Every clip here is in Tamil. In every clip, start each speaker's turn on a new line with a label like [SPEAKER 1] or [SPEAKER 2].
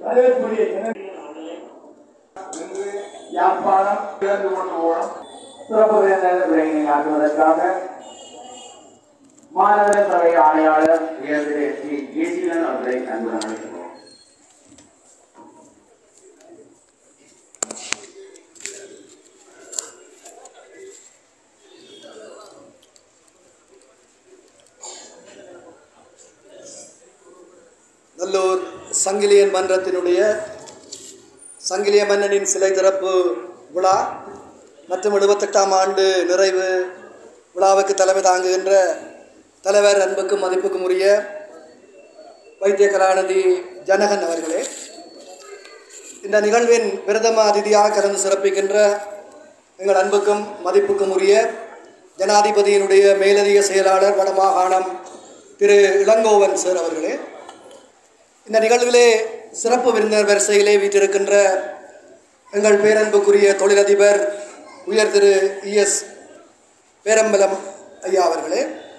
[SPEAKER 1] வரவேற்புரிய ஜன- இன்று யாழ்ப்பாணம் இழந்து கொண்டு போனோம் சிறப்பு விருந்தினர் விரைவினை ஆற்றுவதற்காக மாநகர சபை ஆணையாளர் உயர் திரு ஸ்ரீ ஜெயசீலன் அவர்களை அன்புடன் அழைக்கிறோம்
[SPEAKER 2] நல்லூர் சங்கிலியன் மன்றத்தினுடைய சங்கிலிய மன்னனின் சிலை திறப்பு விழா மற்றும் எழுபத்தெட்டாம் ஆண்டு நிறைவு விழாவுக்கு தலைமை தாங்குகின்ற தலைவர் அன்புக்கும் மதிப்புக்கும் உரிய வைத்திய கலாநிதி ஜனகன் அவர்களே இந்த நிகழ்வின் பிரதம அதிதியாக கலந்து சிறப்பிக்கின்ற எங்கள் அன்புக்கும் மதிப்புக்கும் உரிய ஜனாதிபதியினுடைய மேலதிக செயலாளர் வடமாகாணம் திரு இளங்கோவன் சார் அவர்களே இந்த நிகழ்விலே சிறப்பு விருந்தினர் வரிசையிலே வீற்றிருக்கின்ற எங்கள் பேரன்புக்குரிய தொழிலதிபர் உயர் திரு இஎஸ் பேரம்பலம் ஐயா அவர்களே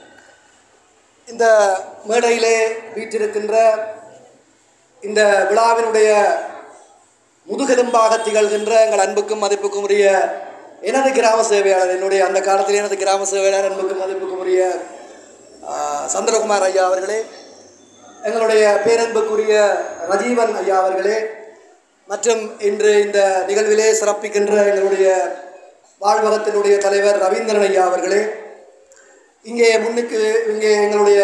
[SPEAKER 2] இந்த மேடையிலே வீற்றிருக்கின்ற இந்த விழாவினுடைய முதுகெலும்பாக திகழ்கின்ற எங்கள் அன்புக்கும் மதிப்புக்கும் உரிய எனது கிராம சேவையாளர் என்னுடைய அந்த காலத்தில் எனது கிராம சேவையாளர் அன்புக்கும் மதிப்புக்கும் உரிய ஆ, சந்திரகுமார் ஐயா அவர்களே எங்களுடைய பேரன்புக்குரிய ரஜீவன் ஐயா அவர்களே மற்றும் இன்று இந்த நிகழ்விலே சிறப்பிக்கின்ற எங்களுடைய வாழ்வகத்தினுடைய தலைவர் ரவீந்திரன் ஐயா அவர்களே இங்கே முன்னுக்கு இங்கே எங்களுடைய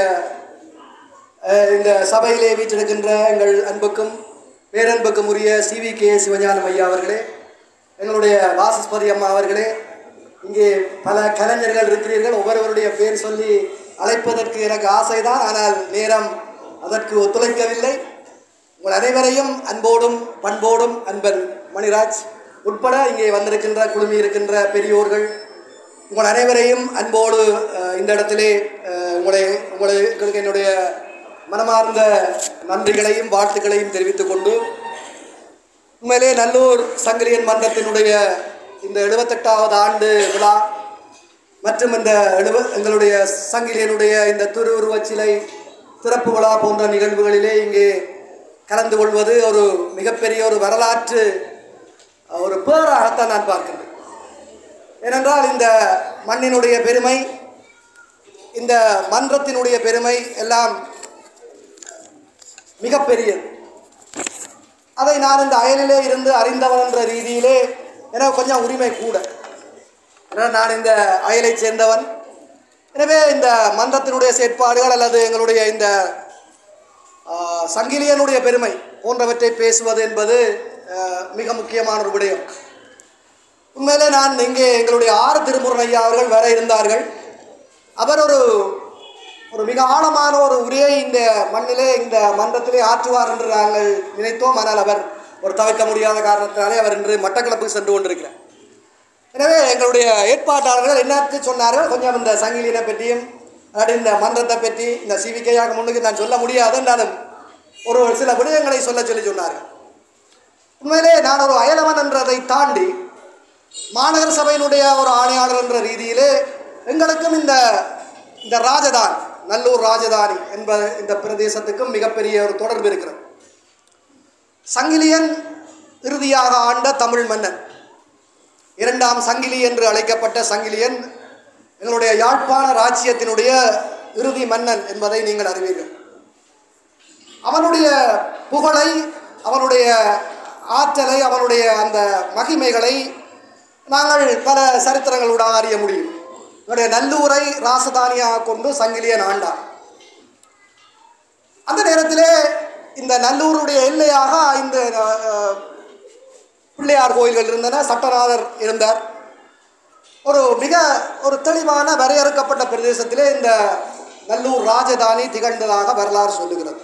[SPEAKER 2] அஹ், இந்த சபையிலே வீற்றிருக்கின்ற எங்கள் அன்புக்கும் பேரன்புக்கும் உரிய சிவி கே சிவஞானம் ஐயா அவர்களே எங்களுடைய வாசஸ்பதி அம்மா அவர்களே இங்கே பல கலைஞர்கள் இருக்கிறீர்கள் ஒவ்வொருவருடைய பேர் சொல்லி அழைப்பதற்கு எனக்கு ஆசைதான் ஆனால் நேரம் அதற்கு ஒத்துழைக்கவில்லை உங்கள் அனைவரையும் அன்போடும் பண்போடும் அன்பன் மணிராஜ் உட்பட இங்கே வந்திருக்கின்ற குழுமி இருக்கின்ற பெரியோர்கள் உங்கள் அனைவரையும் அன்போடு அஹ், இந்த இடத்திலே அஹ், உங்களை உங்களுக்கு என்னுடைய மனமார்ந்த நன்றிகளையும் வாழ்த்துக்களையும் தெரிவித்துக் கொண்டு உண்மையிலே நல்லூர் சங்கிலியன் மன்றத்தினுடைய இந்த எழுபத்தெட்டாவது ஆண்டு விழா மற்றும் இந்த எழுப எங்களுடைய சங்கிலியனுடைய இந்த திருவுருவச் சிலை திறப்பு விழா போன்ற நிகழ்வுகளிலே இங்கே கலந்து கொள்வது ஒரு மிகப்பெரிய ஒரு வரலாற்று ஒரு பேராகத்தான் நான் பார்க்கிறேன் ஏனென்றால் இந்த மண்ணினுடைய பெருமை இந்த மன்றத்தினுடைய பெருமை எல்லாம் மிகப்பெரியது அதை நான் இந்த அயலிலே இருந்து அறிந்தவன் என்ற ரீதியிலே எனக்கு கொஞ்சம் உரிமை கூட ஏன்னா நான் இந்த அயலைச் சேர்ந்தவன் எனவே இந்த மன்றத்தினுடைய செயற்பாடுகள் அல்லது எங்களுடைய இந்த ஆ, சங்கிலியனுடைய பெருமை போன்றவற்றை பேசுவது என்பது ஆ, மிக முக்கியமான ஒரு விடயம் உண்மையிலே நான் இங்கே எங்களுடைய ஆறு திருமுருகன் ஐயா அவர்கள் வர இருந்தார்கள் அவர் ஒரு ஒரு மிக ஆழமான ஒரு உரையை இந்த மண்ணிலே இந்த மன்றத்திலே ஆற்றுவார் என்று நாங்கள் நினைத்தோம் ஆனால் அவர் ஒரு தவிர்க்க முடியாத காரணத்தினாலே அவர் இன்று மட்டக்களப்புக்கு சென்று கொண்டிருக்கிறார் எனவே எங்களுடைய ஏற்பாட்டாளர்கள் என்னத்து சொன்னார்கள் கொஞ்சம் இந்த சங்கிலியனை பற்றியும் அதாவது இந்த மன்றத்தை பற்றி இந்த சிவிக்கையாக முன்னுக்கு நான் சொல்ல முடியாது என்றாலும் ஒரு சில விடயங்களை சொல்ல சொல்லி சொன்னார்கள் உண்மையிலே நான் ஒரு அயலவன் என்றதை தாண்டி மாநகர சபையினுடைய ஒரு ஆணையாளர் என்ற ரீதியிலே எங்களுக்கும் இந்த இந்த ராஜதானி நல்லூர் ராஜதானி என்ப இந்த பிரதேசத்துக்கும் மிகப்பெரிய ஒரு தொடர்பு இருக்கிறது சங்கிலியன் இறுதியாக ஆண்ட தமிழ் மன்னன் இரண்டாம் சங்கிலி என்று அழைக்கப்பட்ட சங்கிலியன் எங்களுடைய யாழ்ப்பாண ராஜ்யத்தினுடைய இறுதி மன்னன் என்பதை நீங்கள் அறிவீர்கள் அவனுடைய புகழை அவனுடைய ஆற்றலை அவனுடைய அந்த மகிமைகளை நாங்கள் பல சரித்திரங்களூடாக அறிய முடியும் என்னுடைய நல்லூரை ராசதானியாக கொண்டு சங்கிலியன் ஆண்டார் அந்த நேரத்திலே இந்த நல்லூருடைய எல்லையாக இந்த அஹ், பிள்ளையார் கோயில்கள் இருந்தன சட்டநாதர் இருந்தார் ஒரு மிக ஒரு தெளிவான வரையறுக்கப்பட்ட பிரதேசத்திலே இந்த நல்லூர் ராஜதானி திகழ்ந்ததாக வரலாறு சொல்லுகிறது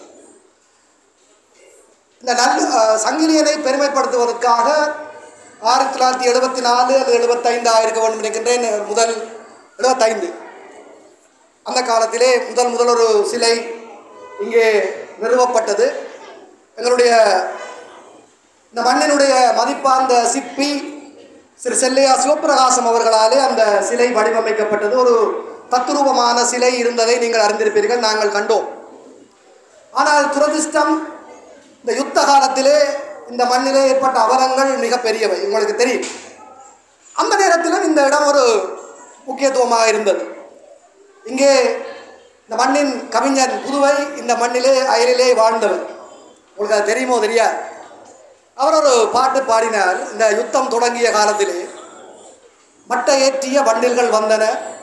[SPEAKER 2] இந்த நல்ல அஹ், சங்கிலியனை பெருமைப்படுத்துவதற்காக ஆயிரத்தி தொள்ளாயிரத்தி எழுபத்தி நாலு அல்லது எழுபத்தைந்தாக இருக்க வேண்டும் நினைக்கின்றேன் முதல் எழுபத்தைந்து அந்த காலத்திலே முதல் முதல் ஒரு சிலை இங்கே நிறுவப்பட்டது எங்களுடைய இந்த மண்ணினுடைய மதிப்பார்ந்த சிப்பி திரு செல்லையா சிவபிரகாசம் அவர்களாலே அந்த சிலை வடிவமைக்கப்பட்டது ஒரு தத்துரூபமான சிலை இருந்ததை நீங்கள் அறிந்திருப்பீர்கள் நாங்கள் கண்டோம் ஆனால் துரதிர்ஷ்டம் இந்த யுத்த காலத்திலே இந்த மண்ணிலே ஏற்பட்ட அவலங்கள் மிக பெரியவை உங்களுக்கு தெரியும் அந்த நேரத்திலும் இந்த இடம் ஒரு முக்கியத்துவமாக இருந்தது இங்கே இந்த மண்ணின் கவிஞன் புதுவை இந்த மண்ணிலே அயலிலே வாழ்ந்தவர் உங்களுக்கு அது தெரியுமோ தெரியாது அவர் ஒரு பாட்டு பாடினார் இந்த யுத்தம் தொடங்கிய காலத்திலே மட்டை ஏற்றிய வண்டில்கள் வந்தன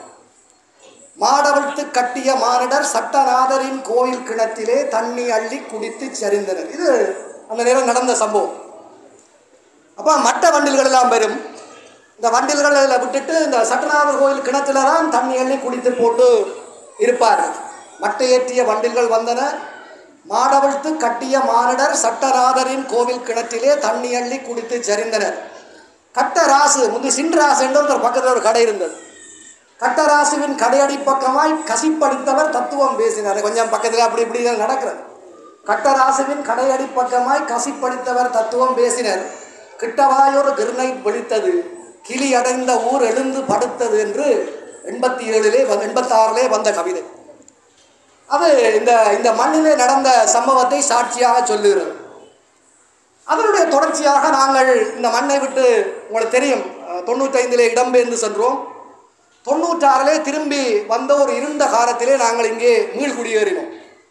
[SPEAKER 2] மாடவிழ்த்து கட்டிய மானிடர் சட்டநாதரின் கோயில் கிணத்திலே தண்ணி அள்ளி குடித்து சரிந்தனர் இது அந்த நேரம் நடந்த சம்பவம் அப்போ மட்ட வண்டில்கள் எல்லாம் வரும் இந்த வண்டில்களை விட்டுட்டு இந்த சட்டநாதர் கோயில் கிணத்துல தான் தண்ணி அள்ளி குடித்து போட்டு இருப்பார்கள் மட்டை ஏற்றிய வண்டில்கள் வந்தன மாடவிழ்த்து கட்டிய மானிடர் சட்டநாதரின் கோவில் கிணற்றிலே தண்ணி அள்ளி குடித்து சரிந்தனர் கட்டராசு முந்தி சின்ராசு என்ற ஒரு பக்கத்தில் ஒரு கடை இருந்தது கட்டராசுவின் கடையடி பக்கமாய் கசிப்படித்தவர் தத்துவம் பேசினார் கொஞ்சம் பக்கத்தில் அப்படி இப்படி தான் நடக்கிறது கட்டராசுவின் கடையடி பக்கமாய் கசிப்படித்தவர் தத்துவம் பேசினர் கிட்டவாயொரு கிருணை வெடித்தது கிளி அடைந்த ஊர் எழுந்து படுத்தது என்று எண்பத்தி ஏழிலே எண்பத்தாறிலே வந்த கவிதை அது இந்த இந்த மண்ணிலே நடந்த சம்பவத்தை சாட்சியாக சொல்லுகிறது அதனுடைய தொடர்ச்சியாக நாங்கள் இந்த மண்ணை விட்டு உங்களுக்கு தெரியும் அஹ், தொண்ணூத்தைந்திலே இடம்பெயர்ந்து சென்றோம் தொண்ணூற்றாறிலே திரும்பி வந்த ஒரு இருண்ட காலத்திலே நாங்கள் இங்கே மீள்குடியேறினோம்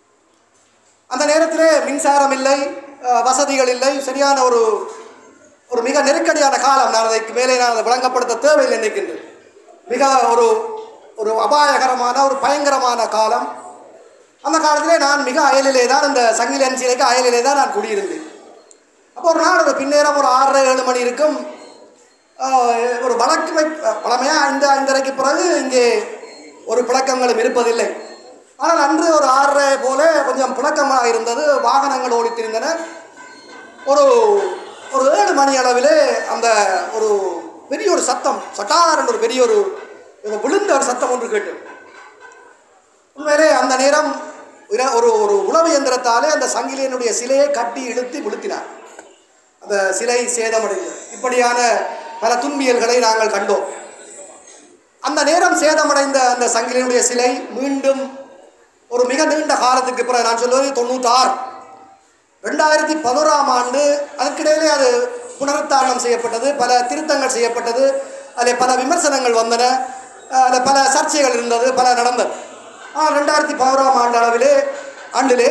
[SPEAKER 2] அந்த நேரத்திலே மின்சாரம் இல்லை அஹ், வசதிகள் இல்லை சரியான ஒரு ஒரு மிக நெருக்கடியான காலம் நான் அதற்கு மேலே நான் அதை விளங்கப்படுத்த தேவையில்லை நினைக்கின்றேன் மிக ஒரு ஒரு அபாயகரமான ஒரு பயங்கரமான காலம் அந்த காலத்திலே நான் மிக அயலிலே தான் இந்த சங்கிலன் சிலைக்கு அயலிலே தான் நான் குடியிருந்தேன் அப்போ ஒரு நாள் ஒரு பின்னேரம் ஒரு ஆறரை ஏழு மணி இருக்கும் ஆஹ், ஒரு வழக்கு பழமையாக ஐந்து ஐந்தரைக்கு பிறகு இங்கே ஒரு பிளக்கங்களும் இருப்பதில்லை ஆனால் அன்று ஒரு ஆறரை போல கொஞ்சம் பிளக்கமாக இருந்தது வாகனங்கள் ஓடித்திருந்தன ஒரு ஒரு ஏழு மணி அளவிலே அந்த ஒரு பெரிய ஒரு சத்தம் சட்டார் என்ற ஒரு பெரிய ஒரு ஒரு விழுந்த ஒரு சத்தம் ஒன்று கேட்டு உண்மையிலே அந்த நேரம் இர- ஒரு ஒரு உளவு இயந்திரத்தாலே அந்த சங்கிலியனுடைய சிலையை கட்டி இழுத்து விழுத்தினார் அந்த சிலை சேதமடைந்தது இப்படியான பல துன்பியல்களை நாங்கள் கண்டோம் அந்த நேரம் சேதமடைந்த அந்த சங்கிலியனுடைய சிலை மீண்டும் ஒரு மிக நீண்ட காலத்துக்கு பிறகு நான் சொல்வது தொண்ணூற்றாறு ரெண்டாயிரத்தி பதினோராம் ஆண்டு அதற்கிடையிலே அது புனருத்தாரணம் செய்யப்பட்டது பல திருத்தங்கள் செய்யப்பட்டது அதில் பல விமர்சனங்கள் வந்தன அதில் பல சர்ச்சைகள் இருந்தது பல நடந்தது ஆனால் ரெண்டாயிரத்தி பதினோராம் ஆண்டு அளவிலே ஆண்டிலே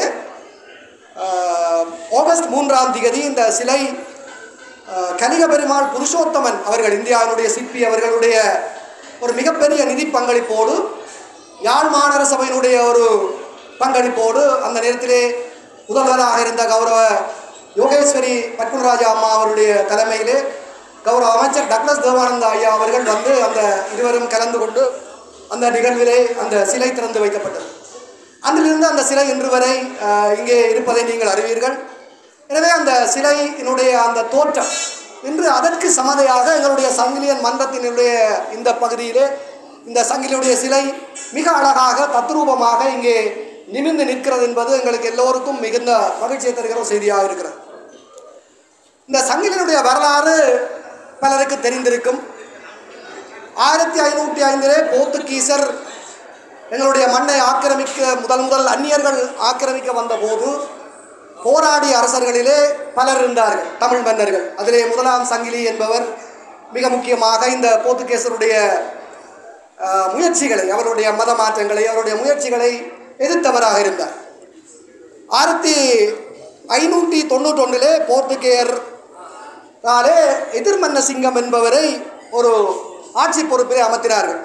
[SPEAKER 2] ஆஹ், ஆகஸ்ட் மூன்றாம் திகதி இந்த சிலை ஆஹ், கலிக பெருமாள் புருஷோத்தமன் அவர்கள் இந்தியாவினுடைய சிற்பி அவர்களுடைய ஒரு மிகப்பெரிய நிதி பங்களிப்போடு யாழ் மாநகர சபையினுடைய ஒரு பங்களிப்போடு அந்த நேரத்திலே முதல்வராக இருந்த கௌரவ யோகேஸ்வரி பத்மராஜா அம்மா அவருடைய தலைமையிலே கௌரவ அமைச்சர் டக்ளஸ் தேவானந்த ஐயா அவர்கள் வந்து அந்த இருவரும் கலந்து கொண்டு அந்த நிகழ்விலே அந்த சிலை திறந்து வைக்கப்பட்டது அன்றிலிருந்து அந்த சிலை இன்று வரை அஹ், இங்கே இருப்பதை நீங்கள் அறிவீர்கள் எனவே அந்த சிலையினுடைய அந்த தோற்றம் இன்று அதற்கு சமதையாக எங்களுடைய சங்கிலியன் மன்றத்தினுடைய இந்த பகுதியிலே இந்த சங்கிலியுடைய சிலை மிக அழகாக தத்ரூபமாக இங்கே நிமிர்ந்து நிற்கிறது என்பது எங்களுக்கு எல்லோருக்கும் மிகுந்த மகிழ்ச்சியை தருகிற ஒரு செய்தியாக இருக்கிறது இந்த சங்கிலியுடைய வரலாறு பலருக்கு தெரிந்திருக்கும் ஆயிரத்தி ஐநூற்றி ஐந்திலே போர்த்துகீசர் எங்களுடைய மண்ணை ஆக்கிரமிக்க முதல் முதல் அந்நியர்கள் ஆக்கிரமிக்க வந்தபோது போராடிய அரசர்களிலே பலர் இருந்தார்கள் தமிழ் மன்னர்கள் அதிலே முதலாம் சங்கிலி என்பவர் மிக முக்கியமாக இந்த போர்த்துகேசருடைய ஆஹ், முயற்சிகளை அவருடைய மத மாற்றங்களை அவருடைய முயற்சிகளை எதிர்த்தவராக இருந்தார் ஆயிரத்தி ஐநூற்றி தொண்ணூற்றொன்றிலே போர்த்துகேயர் நாளே எதிர்மன்ன சிங்கம் என்பவரை ஒரு ஆட்சி பொறுப்பிலே அமர்த்தினார்கள்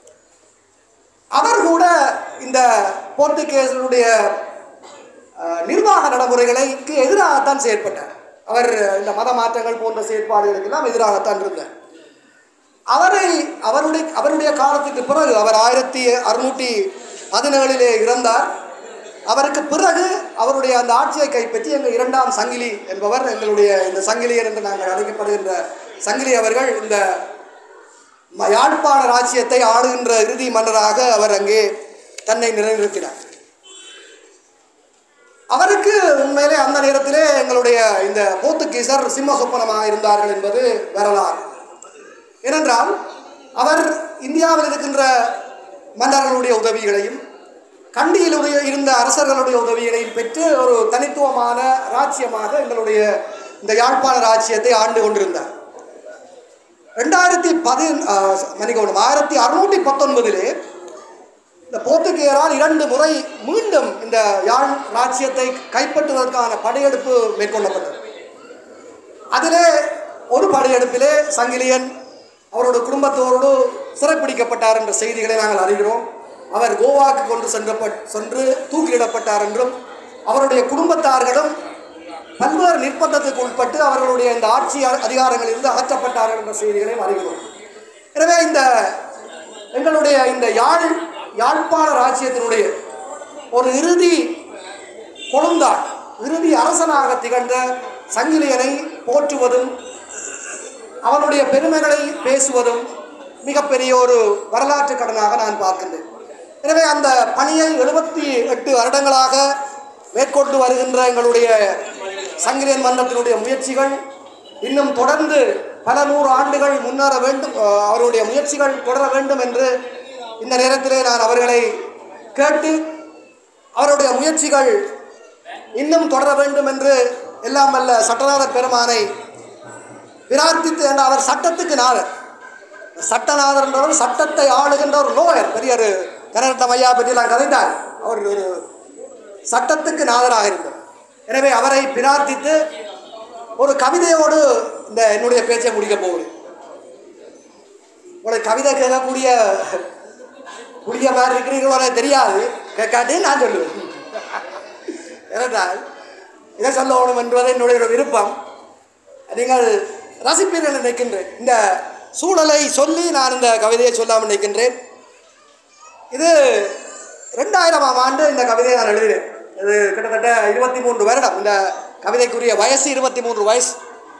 [SPEAKER 2] அவர் கூட இந்த போர்த்துகேசருடைய அஹ், நிர்வாக நடைமுறைகளுக்கு எதிராகத்தான் செயற்பட்டார் அவர் இந்த மத மாற்றங்கள் போன்ற செயற்பாடுகளுக்கெல்லாம் எதிராகத்தான் இருந்தார் அவரை அவருடைய அவருடைய காலத்துக்கு பிறகு அவர் ஆயிரத்தி அறுநூற்றி பதினேழிலே இறந்தார் அவருக்கு பிறகு அவருடைய அந்த ஆட்சியை கைப்பற்றி எங்கள் இரண்டாம் சங்கிலி என்பவர் எங்களுடைய இந்த சங்கிலியர் என்று நாங்கள் அழைக்கப்படுகின்ற சங்கிலி அவர்கள் இந்த ம- யாழ்ப்பாண ராஜ்யத்தை ஆளுகின்ற இறுதி மன்னராக அவர் அங்கே தன்னை நிலைநிறுத்தினார் அவருக்கு உண்மையிலே அந்த நேரத்திலே எங்களுடைய இந்த போர்த்துகீசர் சிம்ம சொப்பனமாக இருந்தார்கள் என்பது வரலாறு ஏனென்றால் அவர் இந்தியாவில் இருக்கின்ற மன்னர்களுடைய உதவிகளையும் கண்டியில் உடைய இருந்த அரசர்களுடைய உதவியினை பெற்று ஒரு தனித்துவமான ராஜ்யமாக எங்களுடைய இந்த யாழ்ப்பாண ராஜ்யத்தை ஆண்டு கொண்டிருந்தார் ரெண்டாயிரத்தி பதி மன்னிக்கணும் ஆயிரத்தி அறுநூற்றி பத்தொன்பதிலே இந்த போர்த்துகேயரால் இரண்டு முறை மீண்டும் இந்த யாழ் ராஜ்யத்தை கைப்பற்றுவதற்கான படையெடுப்பு மேற்கொள்ளப்பட்டது அதிலே ஒரு படையெடுப்பிலே சங்கிலியன் அவரோட குடும்பத்தோடு சிறைப்பிடிக்கப்பட்டார் என்ற செய்திகளை நாங்கள் அறிகிறோம் அவர் கோவாக்கு கொண்டு சென்ற சென்று தூக்கிலிடப்பட்டார் என்றும் அவருடைய குடும்பத்தார்களும் பல்வேறு நிர்பந்தத்துக்கு உட்பட்டு அவர்களுடைய இந்த ஆட்சி அதிகாரங்களிலிருந்து அகற்றப்பட்டார்கள் என்ற செய்திகளையும் அறிகிறோம் எனவே இந்த எங்களுடைய இந்த யாழ் யாழ்ப்பாண ராஜ்யத்தினுடைய ஒரு இறுதி கொழுந்தாள் இறுதி அரசனாக திகழ்ந்த சங்கிலியனை போற்றுவதும் அவனுடைய பெருமைகளை பேசுவதும் மிகப்பெரிய ஒரு வரலாற்று கடனாக நான் பார்க்கின்றேன் எனவே அந்த பணியை எழுபத்தி எட்டு வருடங்களாக மேற்கொண்டு வருகின்ற எங்களுடைய சங்கிலியன் மன்றத்தினுடைய முயற்சிகள் இன்னும் தொடர்ந்து பல நூறு ஆண்டுகள் முன்னேற வேண்டும் அஹ், அவருடைய முயற்சிகள் தொடர வேண்டும் என்று இந்த நேரத்திலே நான் அவர்களை கேட்டு அவருடைய முயற்சிகள் இன்னும் தொடர வேண்டும் என்று எல்லாம் வல்ல சட்டநாதர் பெருமானை பிரார்த்தித்து என்ற அவர் சட்டத்துக்கு நாதர் சட்டநாதர் என்றவர் சட்டத்தை ஆளுகின்ற ஒரு லோயர் பெரிய ஒரு கனரட்டம் ஐயா பற்றி நான் கதைத்தார் அவர் ஒரு சட்டத்துக்கு நாதராக இருந்தார் எனவே அவரை பிரார்த்தித்து ஒரு கவிதையோடு இந்த என்னுடைய பேச்சை முடிக்க போகிறேன் உங்களுக்கு கவிதை கேட்கக்கூடிய புளிய மாதிரி இருக்கிறீங்களோ எனக்கு தெரியாது கேட்காட்டி நான் சொல்லுவேன் ஏனென்றால் இதை சொல்லணும் என்பது என்னுடைய ஒரு விருப்பம் நீங்கள் ரசிப்பீர்கள் என்று நினைக்கின்றேன் இந்த சூழலை சொல்லி நான் இந்த கவிதையை சொல்லாமல் நினைக்கின்றேன் இது ரெண்டாயிரமாம் ஆண்டு இந்த கவிதையை நான் எழுதினேன் இது கிட்டத்தட்ட இருபத்தி மூன்று வருடம் இந்த கவிதைக்குரிய வயசு இருபத்தி மூன்று வயசு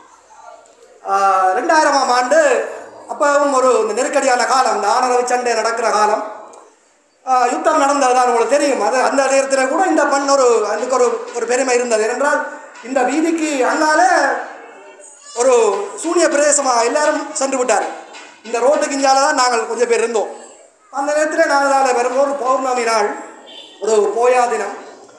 [SPEAKER 2] ஆஹ், ரெண்டாயிரமாம் ஆண்டு அப்பவும் ஒரு இந்த நெருக்கடியான காலம் இந்த ஆனரவு சண்டை நடக்கிற காலம் ஆஹ், யுத்தம் நடந்ததுதான் உங்களுக்கு தெரியும் அது அந்த நேரத்தில் கூட இந்த பெண் ஒரு அதுக்கு ஒரு ஒரு பெருமை இருந்தது ஏனென்றால் இந்த வீதிக்கு அண்ணாலே ஒரு சூனிய பிரதேசமாக எல்லாரும் சென்று விட்டார் இந்த ரோட்டுக்கு இஞ்சால தான் நாங்கள் கொஞ்சம் பேர் இருந்தோம் அந்த நேரத்தில் நாங்கள் வரும்போது பௌர்ணமி நாள் ஒரு போயா தினம்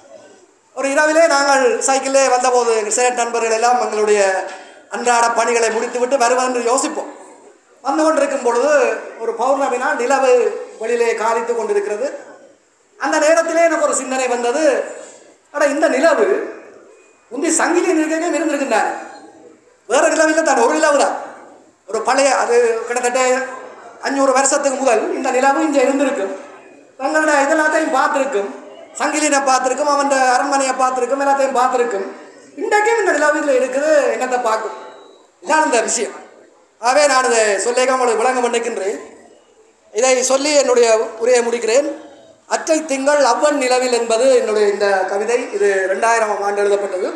[SPEAKER 2] ஒரு இரவிலே நாங்கள் சைக்கிளே வந்தபோது எங்கள் சில நண்பர்கள் எல்லாம் எங்களுடைய அன்றாட பணிகளை முடித்துவிட்டு வருவதென்று யோசிப்போம் வந்து கொண்டிருக்கும் பொழுது ஒரு பௌர்ணமி நாள் நிலவு வெளியிலே காலித்து கொண்டிருக்கிறது அந்த நேரத்திலே எனக்கு ஒரு சிந்தனை வந்தது அட இந்த நிலவு முந்தி சங்கிலி நிற்கவே இருந்திருக்கின்றார் வேற நிலவில் தான் ஒரு நிலவு தான் ஒரு பழைய அது கிட்டத்தட்ட அஞ்சூறு வருஷத்துக்கு முதல் இந்த நிலவு இங்கே இருந்திருக்கும் தங்களோட இதெல்லாத்தையும் பார்த்துருக்கும் சங்கிலினை பார்த்துருக்கும் அவன் அரண்மனையை பார்த்துருக்கும் எல்லாத்தையும் பார்த்துருக்கும் இன்றைக்கும் இந்த நிலவில் இருக்குது என்னத்தை பார்க்கும் இதான் இந்த விஷயம் ஆகவே நான் இதை சொல்லிக்க உங்களுக்கு விளங்க பண்ணிக்கின்றேன் இதை சொல்லி என்னுடைய உரையை முடிக்கிறேன் அற்றை திங்கள் அவ்வன் நிலவில் என்பது என்னுடைய இந்த கவிதை இது ரெண்டாயிரம் ஆண்டு எழுதப்பட்டது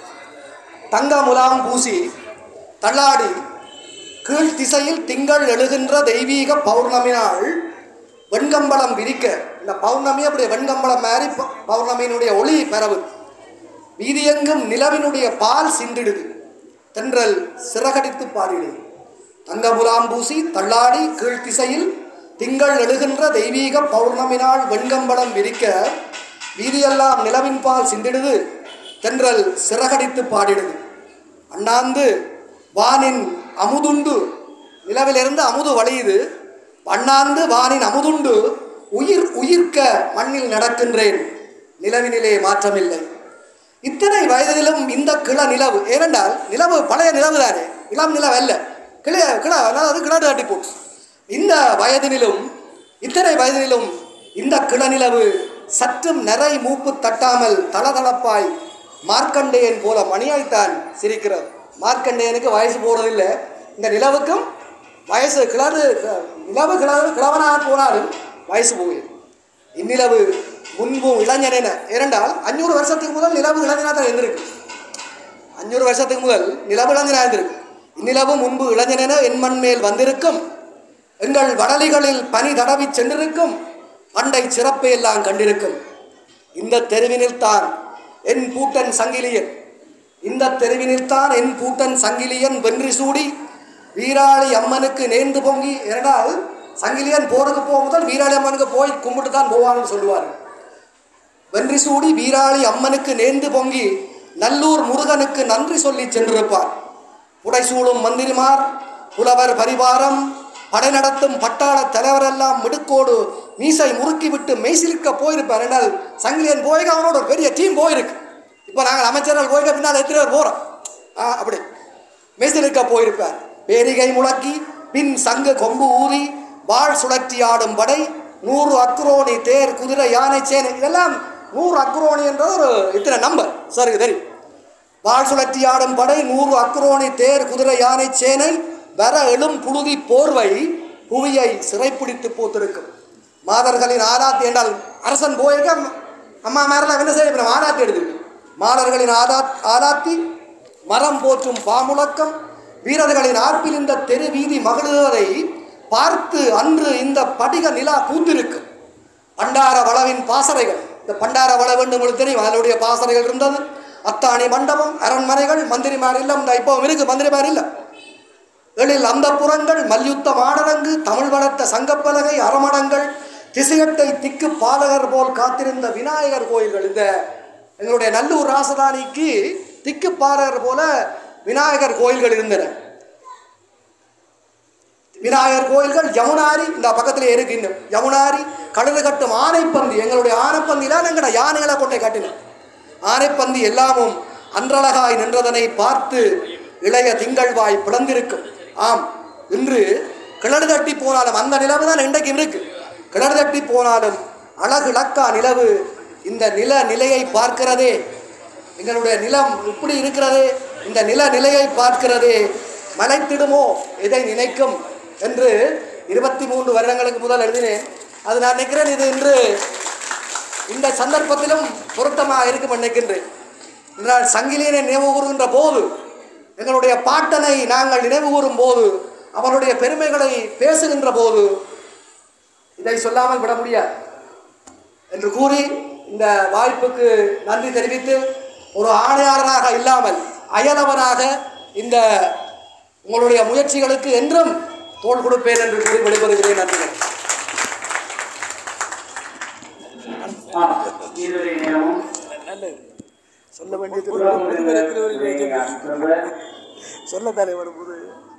[SPEAKER 2] தங்க முலாம் பூசி தள்ளாடி கீழ் திசையில் திங்கள் எழுகின்ற தெய்வீக பௌர்ணமி நாள் வெண்கம்பளம் விரிக்க இந்த பௌர்ணமி அப்படி வெண்கம்பளம் மாதிரி ப- பௌர்ணமியினுடைய ஒளி பரவு வீதியெங்கும் நிலவினுடைய பால் சிந்திடுது தென்றல் சிறகடித்து பாடிடுது தங்க முலாம் பூசி தள்ளாடி கீழ் திசையில் திங்கள் எழுகின்ற தெய்வீக பௌர்ணமி நாள் வெண்கம்பளம் விரிக்க வீதியெல்லாம் நிலவின் பால் சிந்திடுது தென்றல் சிறகடித்து பாடிடுது அண்ணாந்து வானின் அமுதுண்டு நிலவிலிருந்து அமுது வழியுது அண்ணாந்து வானின் அமுதுண்டு உயிர் உயிர்க்க மண்ணில் நடக்கின்றேன் நிலவினிலே மாற்றமில்லை இத்தனை வயதிலும் இந்த கிள நிலவு ஏனென்றால் நிலவு பழைய நிலவு தானே இளம் நிலவு அல்ல கிளைய கிள அதாவது கிளடு ஆட்டி போட்டு இந்த வயதினிலும் இத்தனை வயதினிலும் இந்த கிள நிலவு சற்றும் நிறை மூப்பு தட்டாமல் தளதளப்பாய் மார்க்கண்டேயன் போல மணியாய்த்தான் சிரிக்கிறது மார்க்கண்டேயனுக்கு வயசு போகிறதில்லை இந்த நிலவுக்கும் வயசு கிளறு நிலவு கிளறு கிழவனாக போனாலும் வயசு போகுது இந்நிலவு முன்பும் இளைஞனென ஏனென்றால் அஞ்சூறு வருஷத்துக்கு முதல் நிலவு இளைஞனாக தான் இருந்திருக்கு அஞ்சூறு வருஷத்துக்கு முதல் நிலவு இளைஞனாக இருந்திருக்கு இந்நிலவு முன்பு இளைஞனென என் மண் மேல் வந்திருக்கும் எங்கள் வடலிகளில் பனி தடவி சென்றிருக்கும் பண்டை சிறப்பை எல்லாம் கண்டிருக்கும் இந்த தெருவினில் தான் என் பூட்டன் சங்கிலியன் இந்த தெருவினில் தான் என் பூட்டன் சங்கிலியன் வென்றி சூடி வீராளி அம்மனுக்கு நேர்ந்து பொங்கி இரண்டால் சங்கிலியன் போருக்கு போக முதல் வீராளி அம்மனுக்கு போய் கும்பிட்டு தான் போவான்னு சொல்லுவார் வென்றி சூடி வீராளி அம்மனுக்கு நேர்ந்து பொங்கி நல்லூர் முருகனுக்கு நன்றி சொல்லி சென்றிருப்பார் புடைசூழும் மந்திரிமார் புலவர் பரிவாரம் படை நடத்தும் பட்டாள தலைவரெல்லாம் மிடுக்கோடு மீசை முறுக்கிவிட்டு மெய்சிலிருக்க போயிருப்பார் என்றால் சங்கிலியன் போய்க அவனோட ஒரு பெரிய டீம் போயிருக்கு இப்போ நாங்கள் அமைச்சர்கள் போய்க பின்னால் எத்தனை பேர் போகிறோம் ஆ அப்படி மெய்சிலிருக்க போயிருப்பார் பேரிகை முழக்கி பின் சங்கு கொம்பு ஊதி வாழ் சுழற்றி ஆடும் படை நூறு அக்ரோனி தேர் குதிரை யானை சேனை இதெல்லாம் நூறு அக்ரோனி என்ற ஒரு இத்தனை நம்பர் சரி தெரியும் வாழ் சுழற்றி ஆடும் படை நூறு அக்ரோனி தேர் குதிரை யானை சேனை வர எழும் புழுதி போர்வை புவியை சிறைப்பிடித்து போத்திருக்கும் மாதர்களின் ஆராத்தி என்றால் அரசன் போயிருக்க அம்மா மேரெல்லாம் என்ன செய்ய இப்ப ஆராத்தி எடுத்துருக்கு மாதர்களின் ஆரா ஆராத்தி மரம் போற்றும் பாமுழக்கம் வீரர்களின் ஆர்ப்பில் இந்த தெரு வீதி மகிழுவதை பார்த்து அன்று இந்த படிக நிலா பூத்திருக்கும் பண்டார வளவின் பாசறைகள் இந்த பண்டார வளவு என்று உங்களுக்கு தெரியும் அதனுடைய பாசறைகள் இருந்தது அத்தாணி மண்டபம் அரண்மனைகள் மந்திரிமார் இல்லம் இந்த இப்போவும் இருக்கு மந்திரிமார் இல்லம் எழில் அந்த புறங்கள் மல்யுத்த மாடரங்கு தமிழ் வளர்த்த சங்கப்பலகை அறமடங்கள் திசையட்டை திக்கு பாலகர் போல் காத்திருந்த விநாயகர் கோயில்கள் இந்த எங்களுடைய நல்லூர் ராசதானிக்கு திக்கு பாலகர் போல விநாயகர் கோயில்கள் இருந்தன விநாயகர் கோயில்கள் யமுனாரி இந்த பக்கத்தில் இருக்கு இன்னும் யமுனாரி கழுது கட்டும் ஆனைப்பந்தி எங்களுடைய ஆனைப்பந்திலாம் எங்கட யானைகளை கொண்டே கட்டினோம் ஆனைப்பந்தி எல்லாமும் அன்றழகாய் நின்றதனை பார்த்து இளைய திங்கள்வாய் பிளந்திருக்கும் ஆம் இன்று கிணறு தட்டி போனாலும் அந்த நிலவு தான் இன்றைக்கும் இருக்கு கிணறு தட்டி போனாலும் அழகு லக்கா நிலவு இந்த நில நிலையை பார்க்கிறதே எங்களுடைய நிலம் இப்படி இருக்கிறதே இந்த நில நிலையை பார்க்கிறதே மலைத்திடுமோ எதை நினைக்கும் என்று இருபத்தி மூன்று வருடங்களுக்கு முதல் எழுதினேன் அது நான் நினைக்கிறேன் இது இன்று இந்த சந்தர்ப்பத்திலும் பொருத்தமாக இருக்கும் நினைக்கின்றேன் என்றால் சங்கிலியனை நினைவு கூறுகின்ற போது எங்களுடைய பாட்டனை நாங்கள் நினைவு கூறும் போது அவனுடைய பெருமைகளை பேசுகின்ற போது இதை சொல்லாமல் விட முடியாது என்று கூறி இந்த வாய்ப்புக்கு நன்றி தெரிவித்து ஒரு ஆணையாளராக இல்லாமல் அயலவனாக இந்த உங்களுடைய முயற்சிகளுக்கு என்றும் தோள் கொடுப்பேன் என்று கூறி விடைபெறுகிறேன் நன்றிகள்
[SPEAKER 1] ஆ, இதுவரை நேரமும்
[SPEAKER 2] சொல்ல வேண்டியது
[SPEAKER 1] உறவுமுறைகளை சொல்ல
[SPEAKER 2] சொல்ல தலைவர் புது